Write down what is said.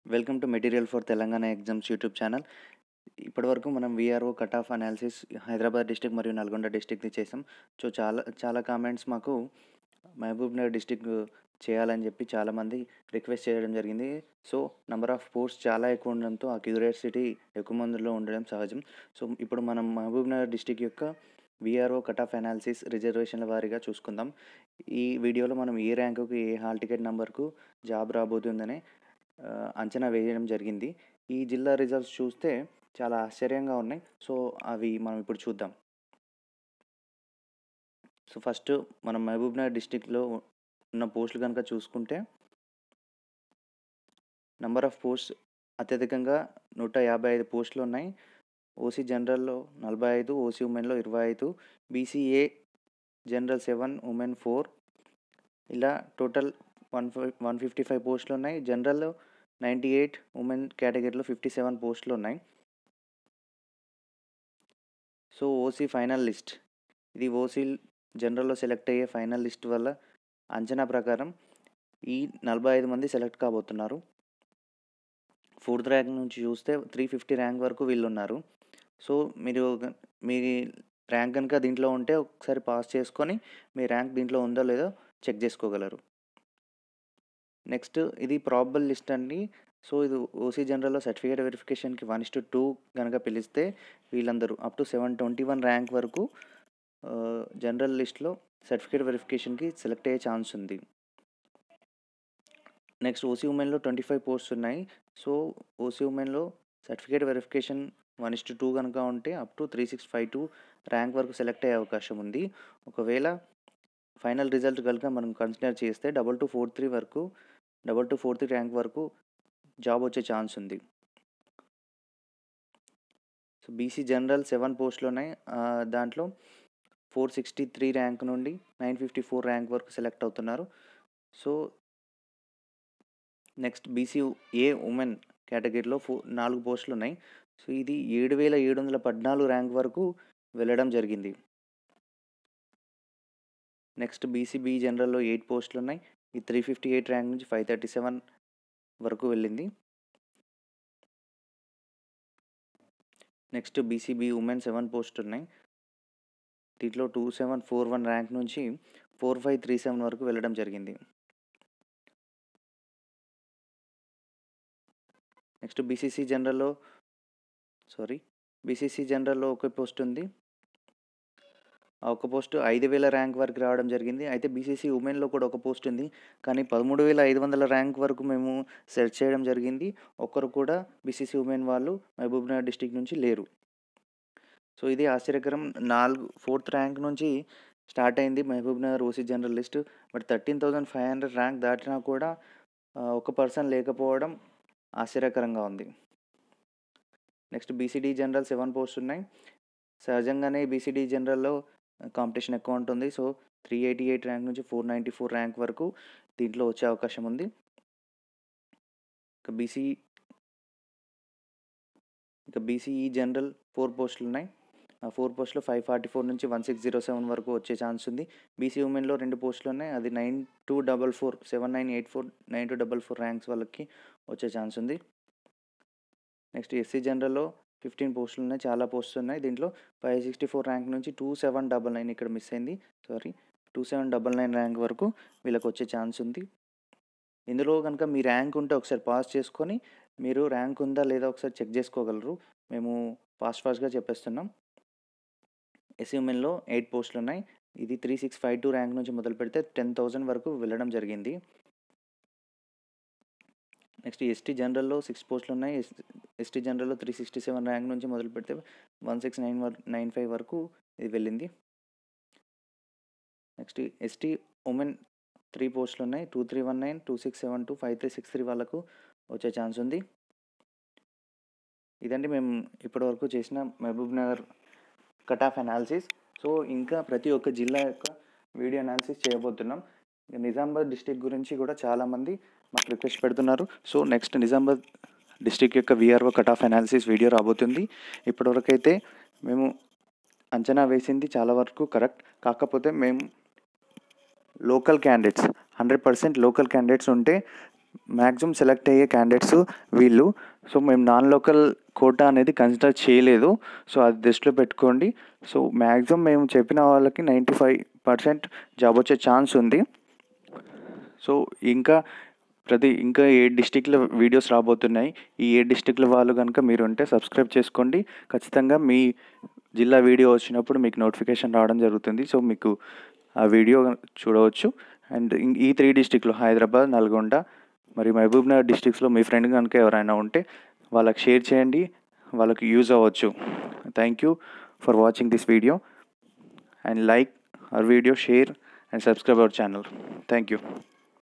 welcome to material for Telangana exams YouTube channel ఇప్పటివరకు మనం VRO cut off analysis Hyderabad district మరియు నల్గొండ డిస్టిక్ది చేసాం సో చాలా చాలా కామెంట్స్ మాకు మహబూబ్ నగర్ డిస్టిక్ చేయాలని చెప్పి చాలామంది రిక్వెస్ట్ చేయడం జరిగింది సో నెంబర్ ఆఫ్ పోస్ట్ చాలా ఎక్కువ ఉండడంతో ఆ క్యూరియాసిటీ ఎక్కువ మందిలో ఉండడం సహజం సో ఇప్పుడు మనం మహబూబ్ నగర్ డిస్టిక్ యొక్క విఆర్ఓ కట్ ఆఫ్ అనాలిసిస్ రిజర్వేషన్ల వారీగా చూసుకుందాం ఈ వీడియోలో మనం ఏ ర్యాంకుకి ఏ హాల్ టికెట్ నెంబర్కు జాబ్ రాబోతుందనే ఆ, అంచనా వేయడం జరిగింది ఈ జిల్లా రిజల్ట్స్ చూస్తే చాలా ఆశ్చర్యంగా ఉన్నాయి సో అవి మనం ఇప్పుడు చూద్దాం సో ఫస్ట్ మనం మహబూబ్ నగర్ డిస్టిక్లో ఉన్న పోస్టులు కనుక చూసుకుంటే నంబర్ ఆఫ్ పోస్ట్ అత్యధికంగా నూట యాభై ఐదు పోస్టులు ఉన్నాయి ఓసీ జనరల్లో నలభై ఐదు ఓసీ ఉమెన్లో ఇరవై ఐదు BCA general seven women four ఇలా total one one fifty five పోస్టులు ఉన్నాయి జనరల్లో నైంటీ ఎయిట్ ఉమెన్ కేటగిరీలో ఫిఫ్టీ సెవెన్ పోస్టులు ఉన్నాయి సో ఓసీ ఫైనల్ లిస్ట్ ఇది ఓసీ జనరల్లో సెలెక్ట్ అయ్యే ఫైనల్ లిస్ట్ వల్ల అంచనా ప్రకారం ఈ నలభై ఐదు మంది సెలెక్ట్ కాబోతున్నారు ఫోర్త్ ర్యాంక్ నుంచి చూస్తే త్రీ ఫిఫ్టీ ర్యాంక్ వరకు వీళ్ళు ఉన్నారు సో మీరు గ- మీ ర్యాంక్ కనుక దీంట్లో ఉంటే ఒకసారి పాస్ చేసుకొని మీ ర్యాంక్ దీంట్లో ఉందో లేదో చెక్ చేసుకోగలరు నెక్స్ట్ ఇది ప్రాబబుల్ లిస్ట్ అండి సో ఇది ఓసీ జనరల్లో సర్టిఫికేట్ వెరిఫికేషన్కి వన్ ఇస్ టు టూ కనుక పిలిస్తే వీళ్ళందరూ up to seven twenty one rank వరకు జనరల్ లిస్ట్లో సర్టిఫికేట్ వెరిఫికేషన్కి సెలెక్ట్ అయ్యే ఛాన్స్ ఉంది నెక్స్ట్ ఓసీ ఉమెన్లో ట్వంటీ ఫైవ్ పోస్ట్స్ ఉన్నాయి సో ఓసీ ఉమెన్లో certificate verification one is to two కనుక ఉంటే up to three six five two rank వరకు సెలెక్ట్ అయ్యే అవకాశం ఉంది ఒకవేళ ఫైనల్ రిజల్ట్ కనుక మనం కన్సిడర్ చేస్తే డబల్ టు ఫోర్ త్రీ వరకు double two four three rank వరకు జాబ్ వచ్చే ఛాన్స్ ఉంది సో బీసీ జనరల్ సెవెన్ పోస్టులు ఉన్నాయి ఆ, దాంట్లో ఫోర్ సిక్స్టీ త్రీ ర్యాంక్ నుండి నైన్ ఫిఫ్టీ ఫోర్ ర్యాంక్ వరకు సెలెక్ట్ అవుతున్నారు so next BC A women కేటగిరీలో ఫో నాలుగు పోస్టులు ఉన్నాయి సో ఇది ఏడు వేల ఏడు వందల పద్నాలుగు ర్యాంక్ వరకు వెళ్ళడం జరిగింది నెక్స్ట్ బీసీబీ జనరల్లో ఎయిట్ పోస్టులు ఉన్నాయి ఈ త్రీ ఫిఫ్టీ ఎయిట్ ర్యాంక్ నుంచి ఫైవ్ థర్టీ సెవెన్ వరకు వెళ్ళింది next BCB women seven post ఉన్నాయి దీంట్లో two seven four one rank నుంచి ఫోర్ ఫైవ్ త్రీ సెవెన్ వరకు వెళ్ళడం జరిగింది నెక్స్ట్ బీసీసీ జనరల్లో సారీ బీసీసీ జనరల్లో ఒక పోస్ట్ ఉంది ఆ ఒక పోస్ట్ ఐదు వేల ర్యాంక్ వరకు రావడం జరిగింది అయితే బీసీసీ ఉమెన్లో కూడా ఒక పోస్ట్ ఉంది కానీ పదమూడు వేల ఐదు వందల ర్యాంక్ వరకు మేము సెర్చ్ చేయడం జరిగింది ఒక్కరు కూడా బీసీసీ ఉమెన్ వాళ్ళు మహబూబ్ నగర్ డిస్టిక్ నుంచి లేరు సో ఇది ఆశ్చర్యకరం నాలుగు ఫోర్త్ ర్యాంక్ నుంచి స్టార్ట్ అయింది Mahabubnagar OC general list but thirteen thousand five hundred rank దాటినా కూడా ఆ, ఒక పర్సన్ లేకపోవడం ఆశ్చర్యకరంగా ఉంది next BCD general seven post ఉన్నాయి సహజంగానే బీసీడీ జనరల్లో కాంపిటీషన్ ఎక్కువ ఉంటుంది so three eighty eight rank నుంచి ఫోర్ నైంటీ ఫోర్ ర్యాంక్ వరకు దీంట్లో వచ్చే అవకాశం ఉంది ఇక బీసీ ఇక బీసీఈ జనరల్ ఫోర్ పోస్టులు ఉన్నాయి ఆ ఫోర్ పోస్టులో ఫైవ్ ఫార్టీ ఫోర్ నుంచి వన్ సిక్స్ జీరో సెవెన్ వరకు వచ్చే ఛాన్స్ ఉంది బీసీ ఉమెన్లో రెండు పోస్టులు ఉన్నాయి అది nine two double four seven nine eight four nine two double four ranks వాళ్ళకి వచ్చే ఛాన్స్ ఉంది నెక్స్ట్ ఎస్సీ జనరల్లో ఫిఫ్టీన్ పోస్టులు ఉన్నాయి చాలా పోస్టులు ఉన్నాయి దీంట్లో ఫైవ్ సిక్స్టీ ఫోర్ ర్యాంక్ నుంచి టూ సెవెన్ డబల్ నైన్ ఇక్కడ మిస్ అయింది sorry two seven double nine rank వరకు వీళ్ళకి వచ్చే ఛాన్స్ ఉంది ఇందులో కనుక మీ ర్యాంక్ ఉంటే ఒకసారి పాస్ చేసుకొని మీరు ర్యాంక్ ఉందా లేదా ఒకసారి చెక్ చేసుకోగలరు మేము ఫాస్ట్ ఫాస్ట్గా చెప్పేస్తున్నాం ఎస్యూమెన్లో ఎయిట్ పోస్టులు ఉన్నాయి ఇది three six five two rank నుంచి మొదలు పెడితే టెన్ థౌజండ్ వరకు వెళ్ళడం జరిగింది నెక్స్ట్ ఎస్టీ జనరల్లో సిక్స్ పోస్టులు ఉన్నాయి ఎస్టీ జనరల్లో త్రీ సిక్స్టీ సెవెన్ ర్యాంక్ నుంచి మొదలు పెడితే వన్ సిక్స్ నైన్ వర్ నైన్ ఫైవ్ వరకు ఇది వెళ్ళింది నెక్స్ట్ ఎస్టీ ఉమెన్ త్రీ పోస్టులు ఉన్నాయి two three one nine two six seven two five three six three వాళ్ళకు వచ్చే ఛాన్స్ ఉంది ఇదండి మేము ఇప్పటివరకు చేసిన Mahabubnagar cut off analysis so ఇంకా ప్రతి ఒక్క జిల్లా యొక్క వీడియో అనాలిసిస్ చేయబోతున్నాం ఇక నిజామాబాద్ డిస్టిక్ గురించి కూడా చాలామంది మాకు రిక్వెస్ట్ పెడుతున్నారు సో నెక్స్ట్ నిజామాబాద్ డిస్టిక్ యొక్క VRO cut off analysis video రాబోతుంది ఇప్పటివరకు అయితే మేము అంచనా వేసింది చాలా వరకు కరెక్ట్ కాకపోతే మేము local candidates hundred percent local candidates ఉంటే మ్యాక్సిమం సెలెక్ట్ అయ్యే క్యాండిడేట్స్ వీళ్ళు సో మేము నాన్ లోకల్ కోటా అనేది కన్సిడర్ చేయలేదు సో అది దృష్టిలో పెట్టుకోండి సో మ్యాక్సిమం మేము చెప్పిన వాళ్ళకి నైంటీ ఫైవ్ పర్సెంట్ జాబ్ వచ్చే ఛాన్స్ ఉంది సో ఇంకా ప్రతి ఇంకా ఏ డిస్టిక్ల వీడియోస్ రాబోతున్నాయి ఈ ఏ డిస్టిక్ల వాళ్ళు కనుక మీరు ఉంటే సబ్స్క్రైబ్ చేసుకోండి ఖచ్చితంగా మీ జిల్లా వీడియో వచ్చినప్పుడు మీకు నోటిఫికేషన్ రావడం జరుగుతుంది సో మీకు ఆ వీడియో చూడవచ్చు అండ్ ఈ త్రీ డిస్టిక్లో హైదరాబాద్ నల్గొండ మరి మహబూబ్ నగర్ డిస్టిక్స్లో మీ ఫ్రెండ్ కనుక ఎవరైనా ఉంటే వాళ్ళకి షేర్ చేయండి వాళ్ళకి యూజ్ అవ్వచ్చు thank you for watching this video and like our video share and subscribe our channel thank you